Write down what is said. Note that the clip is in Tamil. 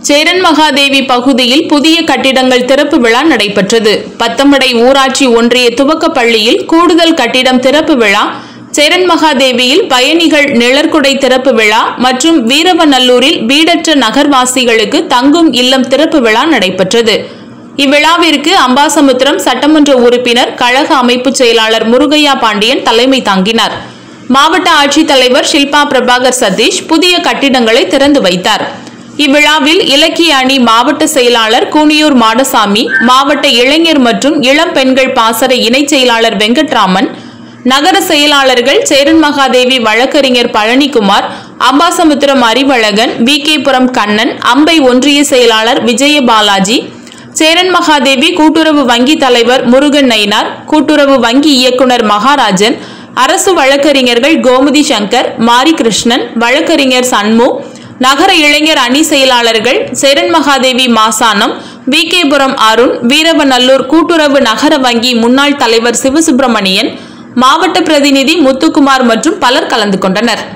சேரன் மகாதேவி பகுதியில் புதிய கட்டிடங்கள் திறப்பு விழா நடைபெற்றது பத்தமடை ஊராட்சி ஒன்றிய துவக்கப் பள்ளியில் கூடுதல் கட்டிடம் திறப்பு விழா சேரன் மகாதேவியில் பயணிகள் நிழற்குடை திறப்பு விழா மற்றும் வீரவநல்லூரில் வீடற்ற நகர்வாசிகளுக்கு தங்கும் இல்லம் திறப்பு விழா நடைபெற்றது இவ்விழாவிற்கு அம்பாசமுத்திரம் சட்டமன்ற உறுப்பினர் கழக அமைப்பு செயலாளர் முருகையா பாண்டியன் தலைமை தாங்கினார் மாவட்ட ஆட்சித்தலைவர் ஷில்பா பிரபாகர் சதீஷ் புதிய கட்டிடங்களை திறந்து வைத்தார் இவ்விழாவில் இலக்கிய அணி மாவட்ட செயலாளர் கூனியூர் மாடசாமி மாவட்ட இளைஞர் மற்றும் இளம் பெண்கள் பாசற இணைச் செயலாளர் வெங்கட்ராமன் நகர செயலாளர்கள் சேரன் மகாதேவி வழக்கறிஞர் பழனிக்குமார் அம்பாசமுத்திரம் அறிவழகன் வி புரம் கண்ணன் அம்பை ஒன்றிய செயலாளர் விஜய பாலாஜி சேரன் மகாதேவி கூட்டுறவு வங்கி தலைவர் முருகன் நயினார் கூட்டுறவு வங்கி இயக்குனர் மகாராஜன் அரசு வழக்கறிஞர்கள் கோமதி சங்கர் மாரி கிருஷ்ணன் வழக்கறிஞர் சண்மு நகர இளைஞர் அணி செயலாளர்கள் சேரன் மகாதேவி மாசானம் வி புரம் அருண் வீரவநல்லூர் கூட்டுறவு நகர வங்கி முன்னாள் தலைவர் சிவசுப்பிரமணியன் மாவட்ட பிரதிநிதி முத்துக்குமார் மற்றும் பலர் கலந்து கொண்டனர்